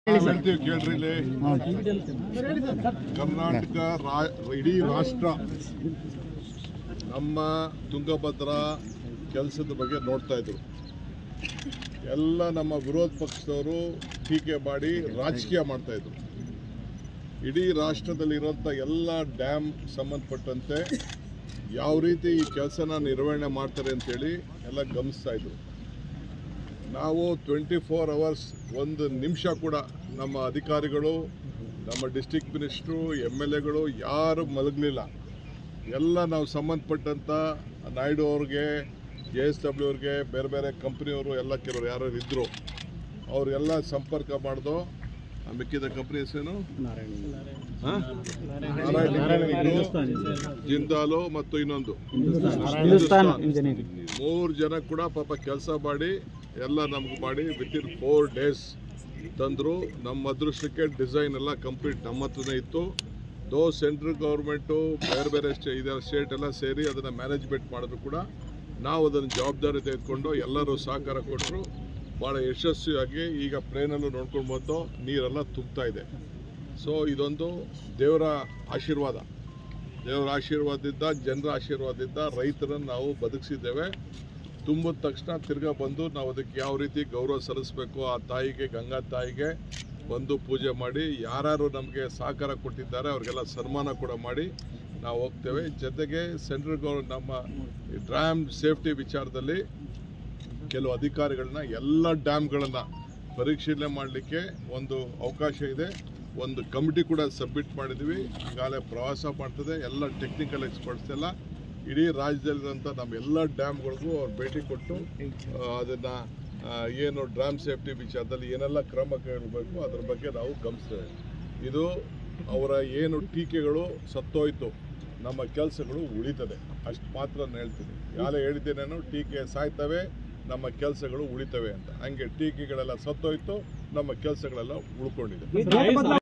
ಹೇಳ್ತೀವಿ ಕೇಳ್ರಿ ಇಲ್ಲಿ ಕರ್ನಾಟಕ ರಾ- ಇಡೀ ರಾಷ್ಟ್ರ ನಮ್ಮ ತುಂಗಭದ್ರಾ ಕೆಲಸದ ಬಗ್ಗೆ ನೋಡ್ತಾ ಇದ್ರು ಎಲ್ಲ ನಮ್ಮ ವಿರೋಧ ಪಕ್ಷದವರು ಟೀಕೆ ಮಾಡಿ ರಾಜಕೀಯ ಮಾಡ್ತಾ ಇದ್ರು ಇಡೀ ರಾಷ್ಟ್ರದಲ್ಲಿರೋಂಥ ಎಲ್ಲ ಡ್ಯಾಮ್ ಸಂಬಂಧಪಟ್ಟಂತೆ ಯಾವ ರೀತಿ ಈ ಕೆಲಸನ ನಿರ್ವಹಣೆ ಮಾಡ್ತಾರೆ ಅಂತೇಳಿ ಎಲ್ಲ ಗಮನಿಸ್ತಾ ಇದ್ರು ನಾವು ಟ್ವೆಂಟಿ ಫೋರ್ ಅವರ್ಸ್ ಒಂದು ನಿಮಿಷ ಕೂಡ ನಮ್ಮ ಅಧಿಕಾರಿಗಳು ನಮ್ಮ ಡಿಸ್ಟಿಕ್ ಮಿನಿಸ್ಟ್ರು ಎಮ್ ಎಲ್ ಎಗಳು ಯಾರು ಮಲಗಲಿಲ್ಲ ಎಲ್ಲ ನಾವು ಸಂಬಂಧಪಟ್ಟಂಥ ನಾಯ್ಡು ಅವ್ರಿಗೆ ಜೆ ಎಸ್ ಡಬ್ಲ್ಯೂ ಅವ್ರಿಗೆ ಬೇರೆ ಬೇರೆ ಕಂಪ್ನಿಯವರು ಎಲ್ಲ ಕೆಲವರು ಯಾರು ಇದ್ದರು ಅವ್ರಿಗೆಲ್ಲ ಸಂಪರ್ಕ ಮಾಡ್ದೋ ಆ ಮಿಕ್ಕಿದ ಕಂಪ್ನಿ ಹೆಸರೇನು ಹಾ? ನಾರಾಯಣ ಜಿಂದಾಲು ಮತ್ತು ಇನ್ನೊಂದು ಹಿಂದೂಸ್ತಾನ್. ಮೂರು ಜನ ಕೂಡ ಪಾಪ ಕೆಲಸ ಮಾಡಿ ಎಲ್ಲ ನಮ್ಗೆ ಮಾಡಿ ವಿತಿನ್ ಫೋರ್ ಡೇಸ್ ತಂದರು ನಮ್ಮ ಅದೃಷ್ಟಕ್ಕೆ ಡಿಸೈನ್ ಎಲ್ಲ ಕಂಪ್ಲೀಟ್ ನಮ್ಮ ಹತ್ರನೇ ಇತ್ತು ದೋ ಸೆಂಟ್ರಲ್ ಗೌರ್ಮೆಂಟು ಬೇರೆ ಬೇರೆ ಸ್ಟೇ ಇದರ ಸ್ಟೇಟ್ ಎಲ್ಲ ಸೇರಿ ಅದನ್ನು ಮ್ಯಾನೇಜ್ಮೆಂಟ್ ಮಾಡಿದ್ರು ಕೂಡ ನಾವು ಅದನ್ನು ಜವಾಬ್ದಾರಿ ತೆಗೆದುಕೊಂಡು ಎಲ್ಲರೂ ಸಹಕಾರ ಕೊಟ್ಟರು ಭಾಳ ಯಶಸ್ವಿಯಾಗಿ ಈಗ ಪ್ಲೇನಲ್ಲೂ ನೋಡ್ಕೊಂಡು ಬಂದು ನೀರೆಲ್ಲ ತುಂಬ್ತಾ ಇದೆ ಸೊ ಇದೊಂದು ದೇವರ ಆಶೀರ್ವಾದ ದೇವರ ಆಶೀರ್ವಾದದಿಂದ ಜನರ ಆಶೀರ್ವಾದದಿಂದ ರೈತರನ್ನು ನಾವು ಬದುಕಿಸಿದ್ದೇವೆ ತುಂಬಿದ ತಕ್ಷಣ ತಿರ್ಗಾ ಬಂದು ನಾವು ಅದಕ್ಕೆ ಯಾವ ರೀತಿ ಗೌರವ ಸಲ್ಲಿಸಬೇಕು ಆ ತಾಯಿಗೆ ಗಂಗಾ ತಾಯಿಗೆ ಬಂದು ಪೂಜೆ ಮಾಡಿ ಯಾರ್ಯಾರು ನಮಗೆ ಸಹಕಾರ ಕೊಟ್ಟಿದ್ದಾರೆ ಅವ್ರಿಗೆಲ್ಲ ಸನ್ಮಾನ ಕೂಡ ಮಾಡಿ ನಾವು ಹೋಗ್ತೇವೆ ಜೊತೆಗೆ ಸೆಂಟ್ರಲ್ ಗೌರ್ ನಮ್ಮ ಡ್ಯಾಮ್ ಸೇಫ್ಟಿ ವಿಚಾರದಲ್ಲಿ ಕೆಲವು ಅಧಿಕಾರಿಗಳನ್ನ ಎಲ್ಲ ಡ್ಯಾಮ್ಗಳನ್ನು ಪರಿಶೀಲನೆ ಮಾಡಲಿಕ್ಕೆ ಒಂದು ಅವಕಾಶ ಇದೆ ಒಂದು ಕಮಿಟಿ ಕೂಡ ಸಬ್ಮಿಟ್ ಮಾಡಿದ್ವಿ ಈಗಾಗಲೇ ಪ್ರವಾಸ ಮಾಡ್ತದೆ ಎಲ್ಲ ಟೆಕ್ನಿಕಲ್ ಎಕ್ಸ್ಪರ್ಟ್ಸ್ ಎಲ್ಲ ಇಡೀ ರಾಜ್ಯದಲ್ಲಿರೋಂಥ ನಮ್ಮ ಎಲ್ಲ ಡ್ಯಾಮ್ಗಳಿಗೂ ಅವ್ರು ಭೇಟಿ ಕೊಟ್ಟು ಅದನ್ನು ಏನು ಡ್ಯಾಮ್ ಸೇಫ್ಟಿ ವಿಚಾರದಲ್ಲಿ ಏನೆಲ್ಲ ಕ್ರಮ ಕೈಗೊಳ್ಳಬೇಕು ಅದ್ರ ಬಗ್ಗೆ ನಾವು ಗಮನಿಸ್ತೇವೆ ಇದು ಅವರ ಏನು ಟೀಕೆಗಳು ಸತ್ತೋಯ್ತು ನಮ್ಮ ಕೆಲಸಗಳು ಉಳಿತದೆ ಅಷ್ಟು ಮಾತ್ರ ನಾನು ಹೇಳ್ತೀನಿ ಯಾರೇ ಹೇಳಿದ್ದೇನೇನು ಟೀಕೆ ಸಾಯ್ತವೆ ನಮ್ಮ ಕೆಲಸಗಳು ಉಳಿತವೆ ಅಂತ ಹಂಗೆ ಟೀಕೆಗಳೆಲ್ಲ ಸತ್ತೋಯ್ತು ನಮ್ಮ ಕೆಲಸಗಳೆಲ್ಲ ಉಳ್ಕೊಂಡಿದೆ